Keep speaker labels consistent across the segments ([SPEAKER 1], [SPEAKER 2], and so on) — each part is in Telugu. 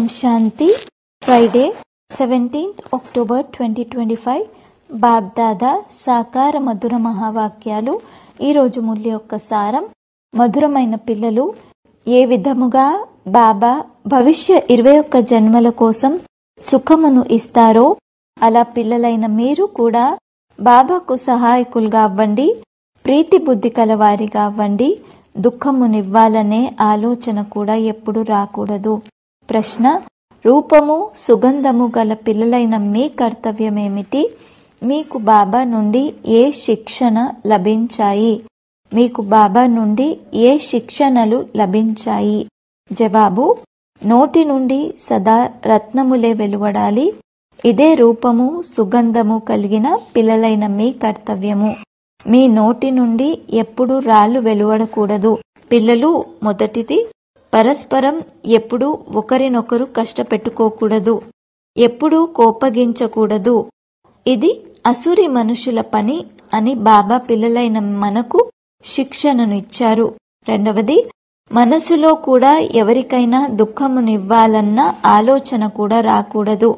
[SPEAKER 1] శాంతి Friday seventeenth October twenty twenty five Bapdada సాకార మధుర మహావాక్యాలు ఈరోజు ముల్లి యొక్క సారం మధురమైన పిల్లలు ఏ విధముగా బాబా భవిష్య ఇరవై ఒక్క జన్మల కోసం సుఖమును ఇస్తారో అలా పిల్లలైన మీరు కూడా బాబాకు సహాయకులుగా అవ్వండి ప్రీతి బుద్ధి కలవారిగా అవ్వండి దుఃఖమునివ్వాలనే ఆలోచన కూడా ఎప్పుడు రాకూడదు ప్రశ్న రూపము సుగంధము గల పిల్లలైన మీ కర్తవ్యమేమిటి మీకు బాబా నుండి ఏ శిక్షణ లభించాయి మీకు బాబా నుండి ఏ శిక్షణలు లభించాయి జవాబు నోటి నుండి సదా రత్నములే వెలువడాలి ఇదే రూపము సుగంధము కలిగిన పిల్లలైన మీ కర్తవ్యము మీ నోటి నుండి ఎప్పుడు రాళ్ళు వెలువడకూడదు పిల్లలు మొదటిది పరస్పరం ఎప్పుడు ఒకరినొకరు కష్టపెట్టుకోకూడదు ఎప్పుడూ కోపగించకూడదు ఇది అసురి మనుషుల పని అని బాబా పిల్లలైన మనకు శిక్షణను ఇచ్చారు రెండవది మనసులో కూడా ఎవరికైనా దుఃఖమునివ్వాలన్న ఆలోచన కూడా రాకూడదు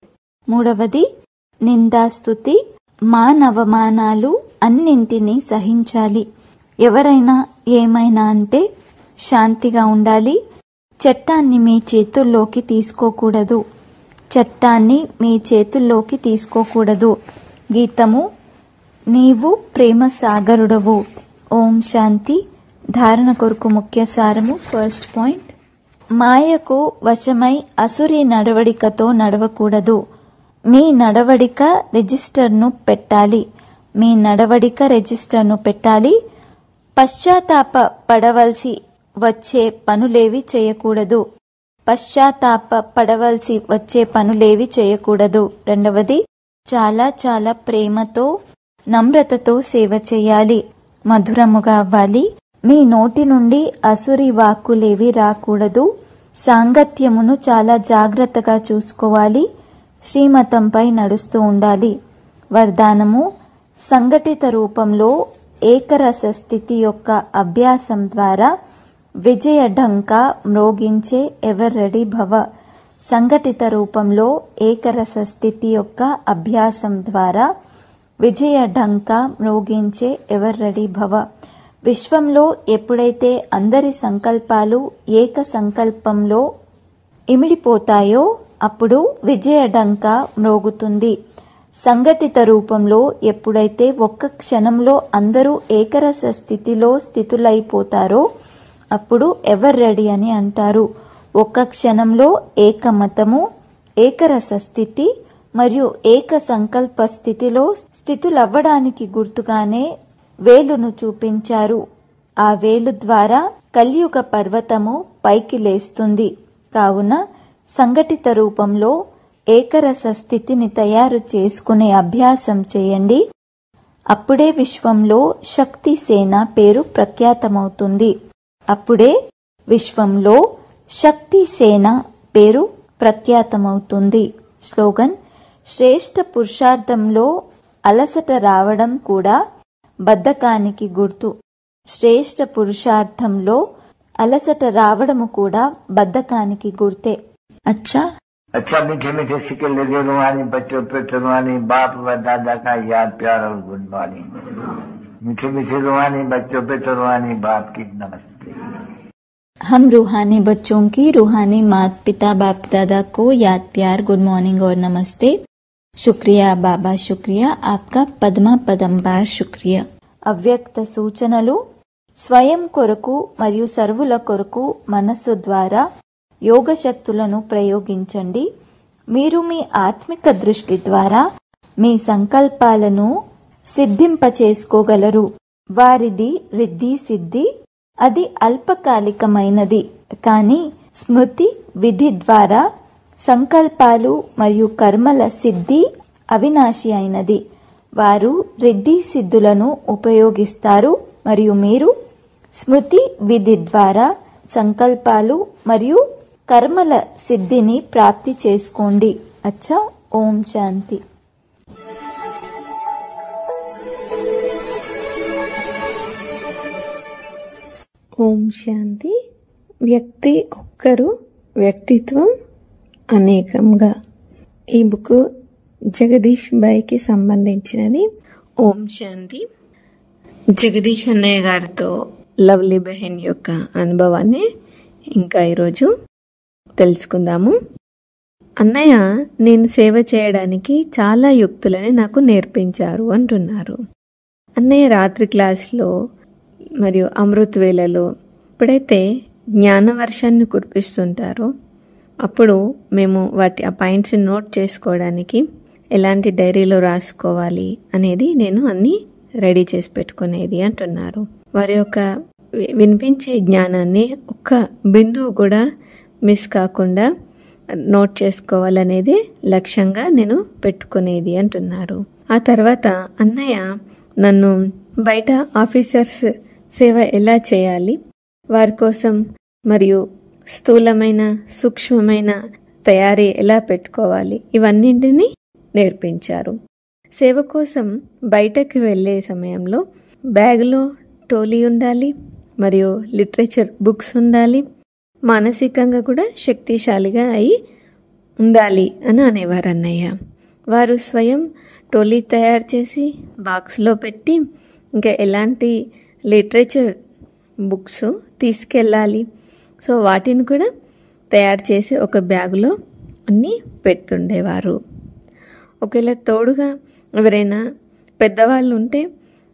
[SPEAKER 1] మూడవది నిందాస్తుతి మానవమానాలు అన్నింటినీ సహించాలి ఎవరైనా ఏమైనా అంటే శాంతిగా ఉండాలి చట్టాన్ని మీ చేతుల్లోకి తీసుకోకూడదు చట్టాన్ని మీ చేతుల్లోకి తీసుకోకూడదు గీతము నీవు ప్రేమ సాగరుడవు ఓం శాంతి ధారణ కొరకు ముఖ్య సారము ఫస్ట్ పాయింట్ మాయకు వశమై అసురి నడవడికతో నడవకూడదు మీ నడవడిక రిజిస్టర్ను పెట్టాలి మీ నడవడిక రిజిస్టర్ను పెట్టాలి పశ్చాత్తాప పడవలసి వచ్చే పనులేవి చేయకూడదు పశ్చాత్తాప పడవలసి వచ్చే పనులేవి చేయకూడదు రెండవది చాలా చాలా ప్రేమతో నమ్రతతో సేవ చేయాలి మధురముగా అవ్వాలి మీ నోటి నుండి అసురి వాక్కులేవి రాకూడదు సాంగత్యమును చాలా జాగ్రత్తగా చూసుకోవాలి శ్రీమతంపై నడుస్తూ ఉండాలి వరదానము సంఘటిత రూపంలో ఏకరస స్థితి యొక్క అభ్యాసం ద్వారా విజయ ఢంకా మ్రోగించే ఎవర్ రెడీ భవ సంఘటిత రూపంలో ఏకరస స్థితి యొక్క అభ్యాసం ద్వారా విజయ ఢంకా మ్రోగించే ఎవర్ రెడీ భవ విశ్వంలో ఎప్పుడైతే అందరి సంకల్పాలు ఏక సంకల్పంలో ఇమిడిపోతాయో అప్పుడు విజయ డంక మ్రోగుతుంది సంఘటిత రూపంలో ఎప్పుడైతే ఒక్క క్షణంలో అందరూ ఏకరస స్థితిలో స్థితులైపోతారో అప్పుడు ఎవర్ రెడీ అని అంటారు ఒక్క క్షణంలో ఏకమతము ఏకరస స్థితి మరియు ఏక సంకల్ప స్థితిలో స్థితులవ్వడానికి గుర్తుగానే వేలును చూపించారు ఆ వేలు ద్వారా కలియుగ పర్వతము పైకి లేస్తుంది కావున సంఘటిత రూపంలో ఏకరస స్థితిని తయారు చేసుకునే అభ్యాసం చేయండి అప్పుడే విశ్వంలో శక్తి సేన పేరు ప్రఖ్యాతమవుతుంది అప్పుడే విశ్వంలో శక్తి సేన పేరు ప్రఖ్యాతమవుతుంది స్లోగన్ శ్రేష్ఠ పురుషార్థంలో అలసట రావడం కూడా బద్ధకానికి గుర్తు శ్రేష్ఠ పురుషార్థంలో అలసట రావడము కూడా బద్ధకానికి గుర్తే అచ్చా
[SPEAKER 2] अच्छा मीठे मीठे सिक्के लगे रुहानी बच्चों पे रुहानी बाप व दादा का याद प्यार और गुड मॉर्निंग मीठे मीठे रुहानी बच्चों पे रुहानी बाप की नमस्ते
[SPEAKER 1] हम रूहानी बच्चों की रूहानी माता पिता बाप दादा को याद प्यार गुड मॉर्निंग और नमस्ते शुक्रिया बाबा शुक्रिया आपका పద్మా పదంబార్ శుక్రియా అవ్యక్త సూచనలు స్వయం కొరకు మరియు సర్వుల కొరకు మనస్సు ద్వారా యోగ శక్తులను ప్రయోగించండి మీరు మీ ఆత్మిక దృష్టి ద్వారా మీ సంకల్పాలను సిద్ధింపచేసుకోగలరు వారిది రిద్ధి సిద్ధి అది అల్పకాలికమైనది కానీ స్మృతి విధి ద్వారా సంకల్పాలు మరియు కర్మల సిద్ధి అవినాశి అయినది వారు రిద్ధి సిద్ధులను ఉపయోగిస్తారు మరియు మీరు స్మృతి విధి ద్వారా సంకల్పాలు మరియు కర్మల సిద్ధిని ప్రాప్తి చేసుకోండి అచ్చా ఓం శాంతి
[SPEAKER 3] ఓం శాంతి వ్యక్తి ఒక్కరు వ్యక్తిత్వం అనేకంగా ఈ బుక్ జగదీష్ బాయ్కి సంబంధించినది ఓం శాంతి జగదీష్ అన్నయ్య గారితో లవ్లీ బెహెన్ యొక్క అనుభవాన్ని ఇంకా ఈరోజు తెలుసుకుందాము అన్నయ్య నేను సేవ చేయడానికి చాలా యుక్తులని నాకు నేర్పించారు అంటున్నారు అన్నయ్య రాత్రి క్లాస్లో మరియు అమృత్ వేళలో ఎప్పుడైతే జ్ఞాన వర్షాన్ని కురిపిస్తుంటారో అప్పుడు మేము వాటి ఆ పాయింట్స్ నోట్ చేసుకోవడానికి ఎలాంటి డైరీలో రాసుకోవాలి అనేది నేను అన్ని రెడీ చేసి పెట్టుకునేది అంటున్నారు వారి యొక్క వి- వినిపించే జ్ఞానాన్ని ఒక్క బిందువు కూడా మిస్ కాకుండా నోట్ చేసుకోవాలనేది లక్ష్యంగా నేను పెట్టుకునేది అంటున్నారు ఆ తర్వాత అన్నయ్య నన్ను బయట ఆఫీసర్స్ సేవ ఎలా చేయాలి వారి కోసం మరియు స్థూలమైన సూక్ష్మమైన తయారీ ఎలా పెట్టుకోవాలి ఇవన్నింటినీ నేర్పించారు సేవ కోసం బయటకు వెళ్ళే సమయంలో బ్యాగ్లో టోలీ ఉండాలి మరియు లిటరేచర్ బుక్స్ ఉండాలి మానసికంగా కూడా శక్తిశాలిగా అయి ఉండాలి అని అనేవారు అన్నయ్య వారు స్వయం టోలీ తయారు చేసి బాక్స్లో పెట్టి ఇంకా ఎలాంటి లిటరేచర్ బుక్స్ తీసుకెళ్ళాలి సో వాటిని కూడా తయారు చేసి ఒక బ్యాగులో అన్నీ పెట్టుండేవారు ఒకవేళ తోడుగా ఎవరైనా పెద్దవాళ్ళు ఉంటే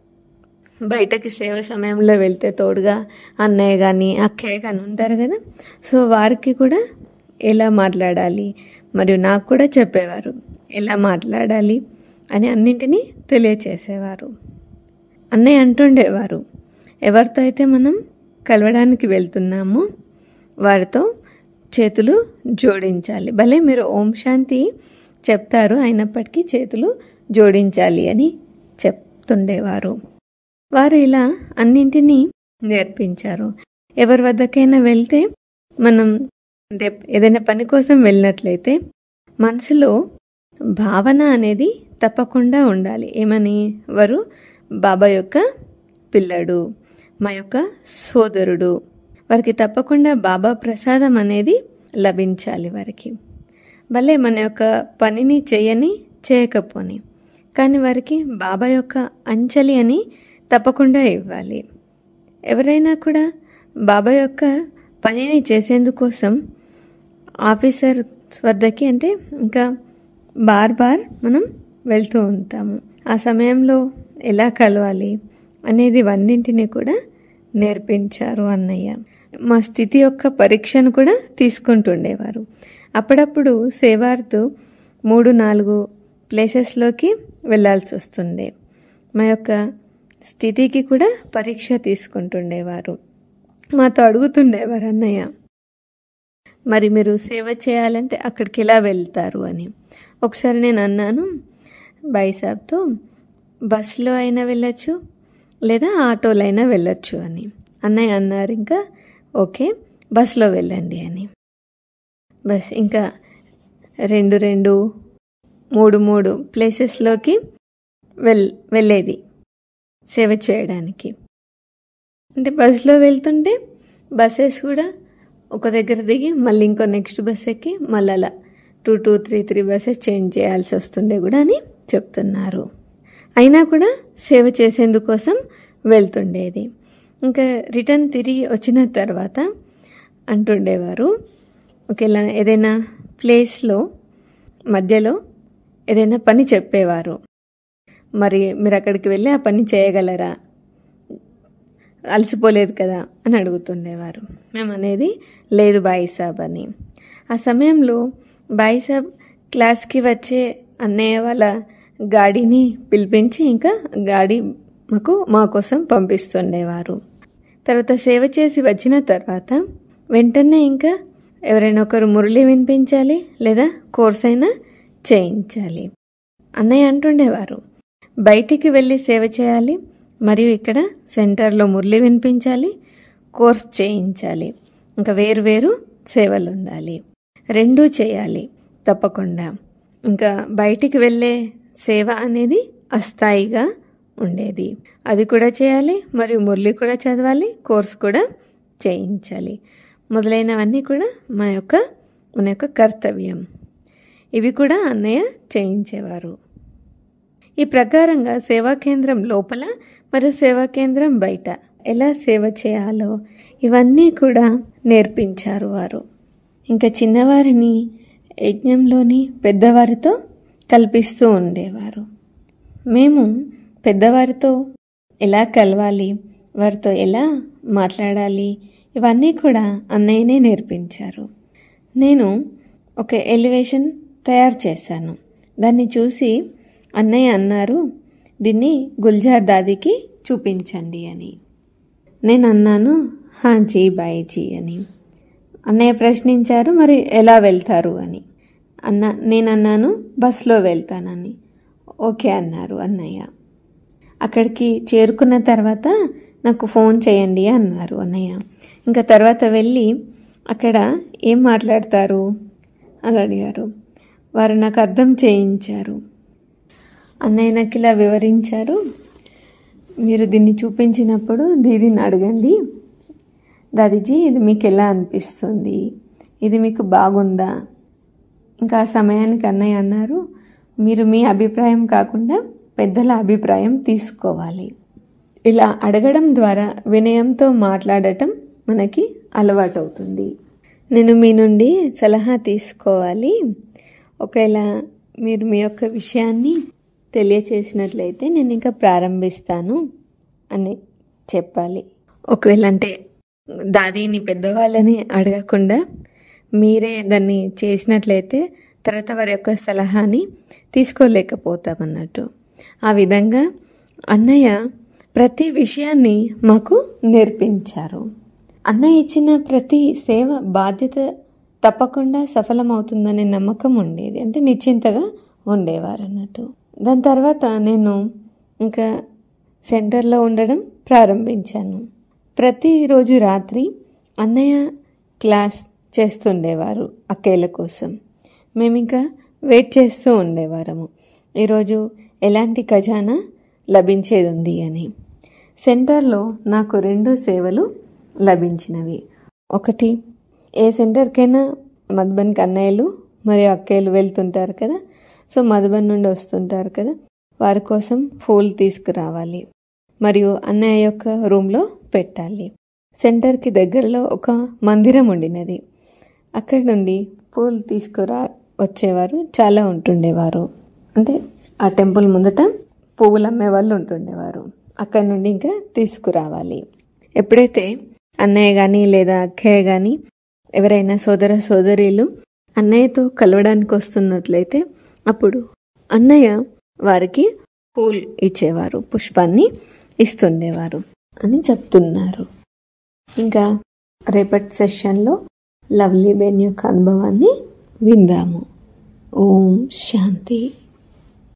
[SPEAKER 3] బయటకి సేవ సమయంలో వెళ్తే తోడుగా అన్నయ్య కానీ అక్కయ్య కానీ ఉంటారు కదా సో వారికి కూడా ఎలా మాట్లాడాలి మరియు నాకు కూడా చెప్పేవారు ఎలా మాట్లాడాలి అని అన్నింటినీ తెలియచేసేవారు అన్నయ్య అంటుండేవారు ఎవరితో అయితే మనం కలవడానికి వెళ్తున్నామో వారితో చేతులు జోడించాలి భలే మీరు ఓం శాంతి చెప్తారు అయినప్పటికీ చేతులు జోడించాలి అని చెప్తుండేవారు వారు ఇలా అన్నింటినీ నేర్పించారు ఎవరి వద్దకైనా వెళ్తే మనం అంటే ఏదైనా పని కోసం వెళ్ళినట్లయితే మనసులో భావన అనేది తప్పకుండా ఉండాలి ఏమని వారు బాబా యొక్క పిల్లడు మా యొక్క సోదరుడు వారికి తప్పకుండా బాబా ప్రసాదం అనేది లభించాలి వారికి భలే మన యొక్క పనిని చేయని చేయకపోని కానీ వారికి బాబా యొక్క అంచలి అని తప్పకుండా ఇవ్వాలి ఎవరైనా కూడా బాబా యొక్క పనిని చేసేందుకోసం ఆఫీసర్ వద్దకి అంటే ఇంకా బార్ బార్ మనం వెళ్తూ ఉంటాము ఆ సమయంలో ఎలా కలవాలి అనేది ఇవన్నింటినీ కూడా నేర్పించారు అన్నయ్య మా స్థితి యొక్క పరీక్షను కూడా తీసుకుంటుండేవారు అప్పుడప్పుడు సేవార్తు మూడు నాలుగు ప్లేసెస్లోకి వెళ్ళాల్సి వస్తుండే మా యొక్క స్థితికి కూడా పరీక్ష తీసుకుంటుండేవారు మాతో అడుగుతుండేవారు అన్నయ్య మరి మీరు సేవ చేయాలంటే అక్కడికి ఎలా వెళ్తారు అని ఒకసారి నేను అన్నాను బైసాబ్తో బస్సులో అయినా వెళ్ళొచ్చు లేదా ఆటోలో అయినా వెళ్ళొచ్చు అని అన్నయ్య అన్నారు ఇంకా ఓకే బస్సులో వెళ్ళండి అని బస్ ఇంకా రెండు రెండు మూడు మూడు ప్లేసెస్లోకి వెల్ వెళ్ళేది సేవ చేయడానికి అంటే బస్సులో వెళ్తుంటే బస్సెస్ కూడా ఒక దగ్గర దిగి మళ్ళీ ఇంకో నెక్స్ట్ బస్ ఎక్కి మళ్ళీ అలా two two three three buses change చేయాల్సి వస్తుండే కూడా అని చెప్తున్నారు అయినా కూడా సేవ చేసేందుకోసం వెళ్తుండేది ఇంకా రిటర్న్ తిరిగి వచ్చిన తర్వాత అంటుండేవారు ఒకేలా ఏదైనా ప్లేస్లో మధ్యలో ఏదైనా పని చెప్పేవారు మరి మీరు అక్కడికి వెళ్ళి ఆ పని చేయగలరా అలసిపోలేదు కదా అని అడుగుతుండేవారు మేము అనేది లేదు బాయి సాబ్ అని ఆ సమయంలో బాయి సాబ్ క్లాస్కి వచ్చే అన్నయ్య వాళ్ళ గాడిని పిలిపించి ఇంకా గాడి మాకు మా కోసం పంపిస్తుండేవారు తర్వాత సేవ చేసి వచ్చిన తర్వాత వెంటనే ఇంకా ఎవరైనా ఒకరు మురళి వినిపించాలి లేదా కోర్స్ అయినా చేయించాలి అన్నయ్య అంటుండేవారు బయటికి వెళ్ళి సేవ చేయాలి మరియు ఇక్కడ సెంటర్లో మురళి వినిపించాలి కోర్స్ చేయించాలి ఇంకా వేరు వేరు సేవలు ఉండాలి రెండూ చేయాలి తప్పకుండా ఇంకా బయటికి వెళ్ళే సేవ అనేది అస్థాయిగా ఉండేది అది కూడా చేయాలి మరియు మురళి కూడా చదవాలి కోర్స్ కూడా చేయించాలి మొదలైనవన్నీ కూడా మా యొక్క మన యొక్క కర్తవ్యం ఇవి కూడా అన్నయ్య చేయించేవారు ఈ ప్రకారంగా సేవా కేంద్రం లోపల మరియు సేవా కేంద్రం బయట ఎలా సేవ చేయాలో ఇవన్నీ కూడా నేర్పించారు వారు ఇంకా చిన్నవారిని యజ్ఞంలోని పెద్దవారితో కల్పిస్తూ ఉండేవారు మేము పెద్దవారితో ఎలా కలవాలి వారితో ఎలా మాట్లాడాలి ఇవన్నీ కూడా అన్నయ్యనే నేర్పించారు నేను ఒక ఎలివేషన్ తయారు చేశాను దాన్ని చూసి అన్నయ్య అన్నారు దీన్ని గుల్జార్ దాదికి చూపించండి అని నేను అన్నాను హా జీ బాయ్ జీ అని అన్నయ్య ప్రశ్నించారు మరి ఎలా వెళ్తారు అని అన్న నేను అన్నాను బస్లో వెళ్తానని ఓకే అన్నారు అన్నయ్య అక్కడికి చేరుకున్న తర్వాత నాకు ఫోన్ చేయండి అన్నారు అన్నయ్య ఇంకా తర్వాత వెళ్ళి అక్కడ ఏం మాట్లాడతారు అని అడిగారు వారు నాకు అర్థం చేయించారు అన్నయ్య నాకు ఇలా వివరించారు మీరు దీన్ని చూపించినప్పుడు దీదిని అడగండి దాదిజీ ఇది మీకు ఎలా అనిపిస్తుంది ఇది మీకు బాగుందా ఇంకా ఆ సమయానికి అన్నయ్య అన్నారు మీరు మీ అభిప్రాయం కాకుండా పెద్దల అభిప్రాయం తీసుకోవాలి ఇలా అడగడం ద్వారా వినయంతో మాట్లాడటం మనకి అలవాటవుతుంది నేను మీ నుండి సలహా తీసుకోవాలి ఒకవేళ మీరు మీ యొక్క విషయాన్ని తెలియచేసినట్లయితే నేను ఇంకా ప్రారంభిస్తాను అని చెప్పాలి ఒకవేళ అంటే దాదీని పెద్దవాళ్ళని అడగకుండా మీరే దాన్ని చేసినట్లయితే తర్వాత వారి యొక్క సలహాని తీసుకోలేకపోతామన్నట్టు ఆ విధంగా అన్నయ్య ప్రతి విషయాన్ని మాకు నేర్పించారు అన్నయ్య ఇచ్చిన ప్రతి సేవ బాధ్యత తప్పకుండా సఫలమవుతుందనే నమ్మకం ఉండేది అంటే నిశ్చింతగా ఉండేవారు అన్నట్టు దాని తర్వాత నేను ఇంకా సెంటర్లో ఉండడం ప్రారంభించాను ప్రతిరోజు రాత్రి అన్నయ్య క్లాస్ చేస్తుండేవారు అక్కేళ్ళ కోసం మేము ఇంకా వెయిట్ చేస్తూ ఉండేవారము ఈరోజు ఎలాంటి ఖజానా లభించేది ఉంది అని సెంటర్లో నాకు రెండు సేవలు లభించినవి ఒకటి ఏ సెంటర్కైనా మధుబన్కి అన్నయ్యలు మరియు అక్కయ్యలు వెళ్తుంటారు కదా సో మధుబన్ నుండి వస్తుంటారు కదా వారి కోసం పూలు తీసుకురావాలి మరియు అన్నయ్య యొక్క రూమ్లో పెట్టాలి సెంటర్కి దగ్గరలో ఒక మందిరం ఉండినది అక్కడి నుండి పూలు తీసుకురా వచ్చేవారు చాలా ఉంటుండేవారు అంటే ఆ టెంపుల్ ముందట పువ్వులు అమ్మే వాళ్ళు ఉంటుండేవారు అక్కడి నుండి ఇంకా తీసుకురావాలి ఎప్పుడైతే అన్నయ్య కానీ లేదా అక్కయ్య కానీ ఎవరైనా సోదర సోదరీలు అన్నయ్యతో కలవడానికి వస్తున్నట్లయితే అప్పుడు అన్నయ్య వారికి పూల్ ఇచ్చేవారు పుష్పాన్ని ఇస్తుండేవారు అని చెప్తున్నారు ఇంకా రేపటి సెషన్లో లవ్లీ బెన్ యొక్క అనుభవాన్ని విందాము ఓం శాంతి